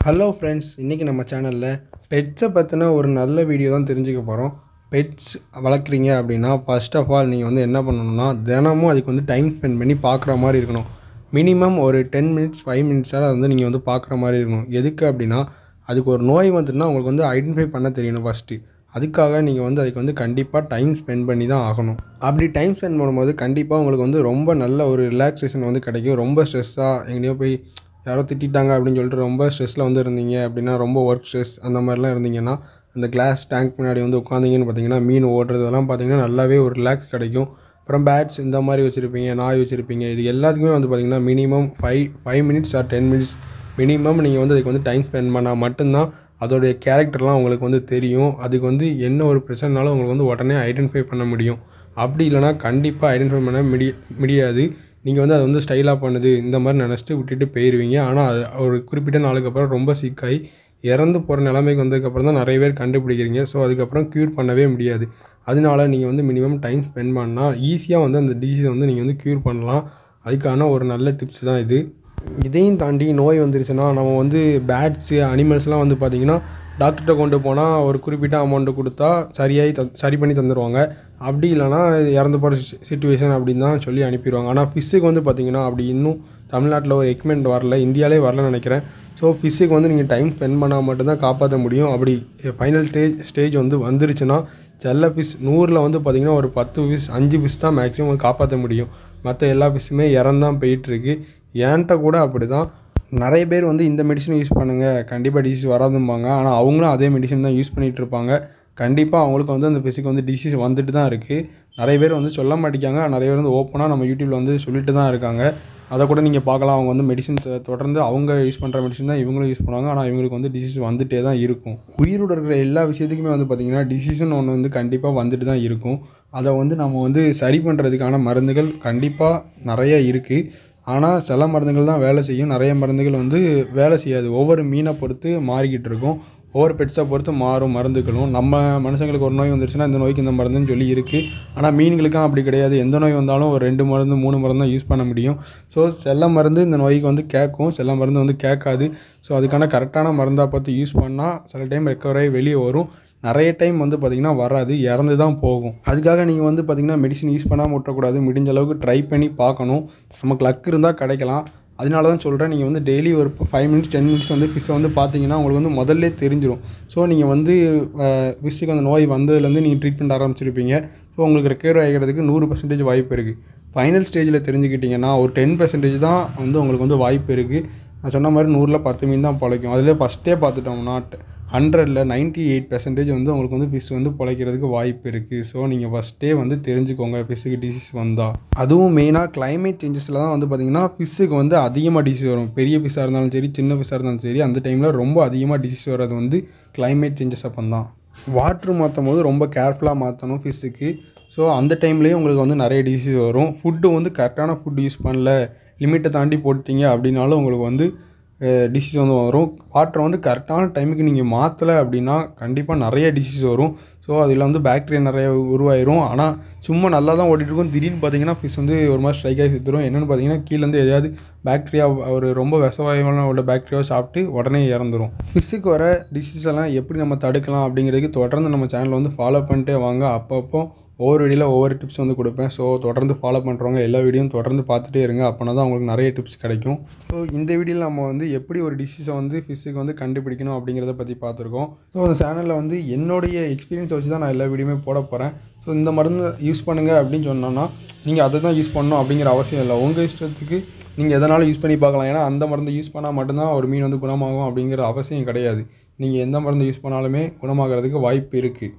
hello friends இன்றைக்கி நம்ம சேனலில் பெட்ஸை பற்றின ஒரு நல்ல வீடியோ தான் தெரிஞ்சுக்க போகிறோம் பெட்ஸ் வளர்க்குறீங்க அப்படின்னா ஃபர்ஸ்ட் ஆஃப் ஆல் நீங்கள் வந்து என்ன பண்ணணும்னா தினமும் அதுக்கு வந்து டைம் ஸ்பெண்ட் பண்ணி பார்க்குற மாதிரி இருக்கணும் மினிமம் ஒரு டென் மினிட்ஸ் ஃபைவ் மினிட்ஸாக அதை வந்து நீங்கள் வந்து பார்க்குற மாதிரி இருக்கணும் எதுக்கு அப்படின்னா அதுக்கு ஒரு நோய் வந்துட்டுனா உங்களுக்கு வந்து ஐடென்டிஃபை பண்ண தெரியணும் ஃபஸ்ட்டு அதுக்காக நீங்கள் வந்து அதுக்கு வந்து கண்டிப்பாக டைம் ஸ்பெண்ட் பண்ணி தான் ஆகணும் அப்படி டைம் ஸ்பெண்ட் பண்ணும்போது கண்டிப்பாக உங்களுக்கு வந்து ரொம்ப நல்ல ஒரு ரிலாக்ஸேஷன் வந்து கிடைக்கும் ரொம்ப ஸ்ட்ரெஸ்ஸாக எங்கேயோ போய் யாரோ திட்டிட்டாங்க அப்படின்னு சொல்லிட்டு ரொம்ப ஸ்ட்ரெஸ்ஸில் வந்து இருந்தீங்க அப்படின்னா ரொம்ப ஒர்க் ஸ்ட்ரெஸ் அந்த மாதிரிலாம் இருந்தீங்கன்னா அந்த கிளாஸ் டேங்க் முன்னாடி வந்து உட்காந்திங்கன்னு பார்த்தீங்கன்னா மீன் ஓடுறதெல்லாம் பார்த்தீங்கன்னா நல்லாவே ஒரு ரிலாக்ஸ் கிடைக்கும் அப்புறம் பேட்ஸ் இந்த மாதிரி வச்சுருப்பீங்க நாய் வச்சுருப்பீங்க இது எல்லாத்துக்குமே வந்து பார்த்தீங்கன்னா minimum five five minutes or ten minutes minimum நீங்கள் வந்து அதுக்கு வந்து டைம் ஸ்பெண்ட் பண்ணால் மட்டும்தான் அதோடைய கேரக்டர்லாம் உங்களுக்கு வந்து தெரியும் அதுக்கு வந்து என்ன ஒரு பிரச்சனைனாலும் உங்களுக்கு வந்து உடனே ஐடென்டிஃபை பண்ண முடியும் அப்படி இல்லைனா கண்டிப்பாக ஐடென்டிஃபை பண்ண முடிய முடியாது நீங்கள் வந்து அதை வந்து ஸ்டைலாக பண்ணுது இந்த மாதிரி நினச்சிட்டு விட்டுட்டு போயிடுவீங்க ஆனால் அது ஒரு குறிப்பிட்ட நாளுக்கு அப்புறம் ரொம்ப சிக்காகி இறந்து போகிற நிலைமைக்கு வந்ததுக்கப்புறம் தான் நிறைய பேர் கண்டுபிடிக்கிறீங்க ஸோ அதுக்கப்புறம் க்யூர் பண்ணவே முடியாது அதனால நீங்கள் வந்து மினிமம் டைம் ஸ்பெண்ட் பண்ணால் ஈஸியாக வந்து அந்த டிசீஸை வந்து நீங்கள் வந்து க்யூர் பண்ணலாம் அதுக்கான ஒரு நல்ல டிப்ஸ் தான் இது இதையும் தாண்டி நோய் வந்துருச்சுன்னா நம்ம வந்து பேட்ஸு அனிமல்ஸ்லாம் வந்து பார்த்திங்கன்னா டாக்டர்கிட்ட கொண்டு போனால் ஒரு குறிப்பிட்ட அமௌண்ட்டு கொடுத்தா சரியாகி த சரி பண்ணி தந்துடுவாங்க அப்படி இல்லைனா இறந்து போகிற சுச்சுவேஷன் அப்படின்னு தான் சொல்லி அனுப்பிடுவாங்க ஆனால் ஃபிஷ்ஷுக்கு வந்து பார்த்திங்கன்னா அப்படி இன்னும் தமிழ்நாட்டில் ஒரு எக்மெண்ட் வரல இந்தியாவிலே வரலன்னு நினைக்கிறேன் ஸோ ஃபிஷ்ஷுக்கு வந்து நீங்கள் டைம் ஸ்பெண்ட் பண்ணால் மட்டும்தான் காப்பாற்ற முடியும் அப்படி ஃபைனல் ஸ்டேஜ் ஸ்டேஜ் வந்து வந்துருச்சுன்னா செல்ல ஃபிஷ் நூறில் வந்து பார்த்திங்கன்னா ஒரு பத்து ஃபிஷ் அஞ்சு ஃபிஷ் தான் மேக்ஸிமம் வந்து காப்பாற்ற முடியும் மற்ற எல்லா ஃபிஷ்ஷுமே இறந்தான் போயிட்டுருக்கு ஏன்ட்ட கூட அப்படி தான் நிறைய பேர் வந்து இந்த மெடிசன் யூஸ் பண்ணுங்கள் கண்டிப்பாக டிசீஸ் வராதும்பாங்க ஆனால் அவங்களும் அதே மெடிசன் தான் யூஸ் பண்ணிகிட்டு இருப்பாங்க கண்டிப்பாக அவங்களுக்கு வந்து அந்த ஃபிஸுக்கு வந்து டிசீஸ் வந்துட்டு தான் இருக்குது நிறைய பேர் வந்து சொல்ல மாட்டேங்காங்க நிறைய பேர் வந்து ஓப்பனாக நம்ம யூடியூப்பில் வந்து சொல்லிட்டு தான் இருக்காங்க அதை கூட நீங்கள் பார்க்கலாம் அவங்க வந்து மெடிசன் தொடர்ந்து அவங்க யூஸ் பண்ணுற மெடிசன் தான் இவங்களும் யூஸ் பண்ணுவாங்க ஆனால் இவங்களுக்கு வந்து டிசீஸ் வந்துகிட்டே தான் இருக்கும் உயிரோட இருக்கிற எல்லா விஷயத்துக்குமே வந்து பார்த்திங்கன்னா டிசீஸ்னு ஒன்று வந்து கண்டிப்பாக வந்துட்டு தான் இருக்கும் அதை வந்து நம்ம வந்து சரி பண்ணுறதுக்கான மருந்துகள் கண்டிப்பாக நிறைய இருக்குது ஆனால் சில மருந்துகள் தான் வேலை செய்யும் நிறைய மருந்துகள் வந்து வேலை செய்யாது ஒவ்வொரு மீனை பொறுத்து மாறிக்கிட்டு இருக்கும் ஒவ்வொரு பெட்ஸை பொறுத்து மாறும் மருந்துகளும் நம்ம மனுஷங்களுக்கு ஒரு நோய் வந்துருச்சுன்னா இந்த நோய்க்கு இந்த மருந்துன்னு சொல்லி இருக்குது ஆனால் மீன்களுக்கும் அப்படி கிடையாது எந்த நோய் வந்தாலும் ஒரு ரெண்டு மருந்து மூணு மருந்து தான் யூஸ் பண்ண முடியும் ஸோ சில மருந்து இந்த நோய்க்கு வந்து கேட்கும் சில மருந்து வந்து கேட்காது ஸோ அதுக்கான கரெக்டான மருந்தாக பார்த்து யூஸ் பண்ணால் சில டைம் ரெக்கவர் ஆகி வெளியே வரும் நிறைய டைம் வந்து பார்த்திங்கன்னா வராது இறந்து தான் போகும் அதுக்காக நீங்கள் வந்து பார்த்திங்கன்னா மெடிசன் யூஸ் பண்ணாமல் விட்டக்கூடாது முடிஞ்ச அளவுக்கு ட்ரை பண்ணி பார்க்கணும் நமக்கு லக் இருந்தால் கிடைக்கலாம் அதனால தான் சொல்கிறேன் நீங்கள் வந்து டெய்லி ஒரு ஃபைவ் மினிட்ஸ் டென் மினிட்ஸ் வந்து ஃபிஷ்ஷை வந்து பார்த்தீங்கன்னா உங்களுக்கு வந்து முதல்ல தெரிஞ்சிடும் ஸோ நீங்கள் வந்து ஃபிஷ்ஷுக்கு அந்த நோய் வந்ததுலேருந்து நீங்கள் ட்ரீட்மெண்ட் ஆரம்பிச்சிருப்பீங்க ஸோ உங்களுக்கு ரெக்கவர் ஆகிறதுக்கு நூறு பர்சன்டேஜ் வாய்ப்பு இருக்குது ஃபைனல் ஸ்டேஜில் தெரிஞ்சுக்கிட்டிங்கன்னா ஒரு டென் பர்சன்டேஜ் தான் வந்து உங்களுக்கு வந்து வாய்ப்பு இருக்குது நான் சொன்ன மாதிரி நூறில் பத்து மீன் தான் பிழைக்கும் அதில் ஃபஸ்ட்டே பார்த்துட்டோம்னா ஹண்ட்ரடில் நைன்ட்டி எயிட் பர்சன்டேஜ் வந்து உங்களுக்கு வந்து ஃபிஷ் வந்து பிழைக்கிறதுக்கு வாய்ப்பு இருக்குது ஸோ நீங்கள் ஃபஸ்ட்டே வந்து தெரிஞ்சுக்கோங்க ஃபிஷ்ஷுக்கு டிசீஸ் வந்தால் அதுவும் மெயினாக கிளைமேட் சேஞ்சஸில் தான் வந்து பார்த்திங்கன்னா ஃபிஷ்ஷுக்கு வந்து அதிகமாக டிசீஸ் வரும் பெரிய ஃபிஷ்ஷாக இருந்தாலும் சரி சின்ன ஃபிஷ்ஷாக இருந்தாலும் சரி அந்த டைமில் ரொம்ப அதிகமாக டிசீஸ் வர்றது வந்து கிளைமேட் சேஞ்சஸ் அப்போ தான் வாட்ரு மாற்றும் போது ரொம்ப கேர்ஃபுல்லாக மாற்றணும் ஃபிஷ்ஷுக்கு ஸோ அந்த டைம்லேயும் உங்களுக்கு வந்து நிறைய டிசீஸ் வரும் ஃபுட்டு வந்து கரெக்டான ஃபுட் யூஸ் பண்ணல லிமிட்டை தாண்டி போட்டிங்க அப்படின்னாலும் உங்களுக்கு வந்து டிசீஸ் வந்து வரும் வாட்டரை வந்து கரெக்டான டைமுக்கு நீங்கள் மாற்றலை அப்படின்னா கண்டிப்பாக நிறைய டிசீஸ் வரும் ஸோ அதில் வந்து பாக்டீரியா நிறைய உருவாயிரும் ஆனால் சும்மா நல்லா தான் ஓடிட்டு இருக்கும் திடீர்னு பார்த்தீங்கன்னா ஃபிஷ் வந்து ஒரு மாதிரி ஸ்ட்ரைக் ஆகி செத்துரும் என்னென்னு பார்த்தீங்கன்னா கீழேருந்து எதையாவது பாக்டீரியா ஒரு ரொம்ப விஷவாயமான உள்ள பாக்டீரியாவை சாப்பிட்டு உடனே இறந்துரும் ஃபிஷ்ஷுக்கு வர டிசீஸ் எல்லாம் எப்படி நம்ம தடுக்கலாம் அப்படிங்கிறதுக்கு தொடர்ந்து நம்ம சேனலில் வந்து ஃபாலோ பண்ணிட்டே வாங்க அப்பப்போ ஒவ்வொரு வீடியோவில் ஒவ்வொரு டிப்ஸ் வந்து கொடுப்பேன் ஸோ தொடர்ந்து ஃபாலோ பண்ணுறவங்க எல்லா வீடியோவும் தொடர்ந்து பார்த்துட்டே இருங்க அப்போனா தான் உங்களுக்கு நிறைய டிப்ஸ் கிடைக்கும் ஸோ இந்த வீடியோவில் நம்ம வந்து எப்படி ஒரு டிசீஸை வந்து ஃபிஷ்ஷுக்கு வந்து கண்டுபிடிக்கணும் அப்படிங்கிறத பற்றி பார்த்துருக்கோம் ஸோ அந்த சேனலில் வந்து என்னுடைய எக்ஸ்பீரியன்ஸ் வச்சு தான் நான் எல்லா வீடியோமே போட போகிறேன் ஸோ இந்த மருந்து யூஸ் பண்ணுங்கள் அப்படின்னு சொன்னோன்னா நீங்கள் அதை தான் யூஸ் பண்ணணும் அப்படிங்கிற அவசியம் இல்லை உங்கள் இஷ்டத்துக்கு நீங்கள் எதனாலும் யூஸ் பண்ணி பார்க்கலாம் ஏன்னா அந்த மருந்து யூஸ் பண்ணால் மட்டும்தான் ஒரு மீன் வந்து குணமாகும் அப்படிங்கிற அவசியம் கிடையாது நீங்கள் எந்த மருந்து யூஸ் பண்ணாலுமே குணமாகிறதுக்கு வாய்ப்பு இருக்குது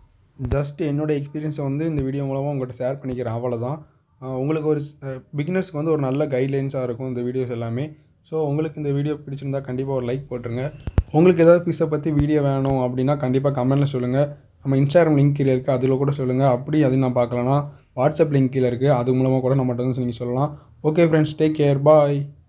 ஜஸ்ட் என்னோடய எக்ஸ்பீரியன்ஸை வந்து இந்த வீடியோ மூலமாக உங்கள்கிட்ட ஷேர் பண்ணிக்கிறேன் அவ்வளோதான் உங்களுக்கு ஒரு பிகினர்ஸ்க்கு வந்து ஒரு நல்ல கைட்லைன்ஸாக இருக்கும் இந்த வீடியோஸ் எல்லாமே ஸோ உங்களுக்கு இந்த வீடியோ பிடிச்சிருந்தா கண்டிப்பாக ஒரு லைக் போட்டுருங்க உங்களுக்கு ஏதாவது ஃபிஷ்ஷை பற்றி வீடியோ வேணும் அப்படின்னா கண்டிப்பாக கமெண்ட்டில் சொல்லுங்கள் நம்ம இன்ஸ்டாகிராம் லிங்க் கீழே இருக்குது அதில் கூட சொல்லுங்கள் அப்படி அது நான் பார்க்கலன்னா வாட்ஸ்அப் லிங்க் கீழே இருக்குது அது மூலமாக கூட நம்மகிட்ட வந்து நீங்கள் சொல்லலாம் ஓகே ஃப்ரெண்ட்ஸ் டேக் கேர் பாய்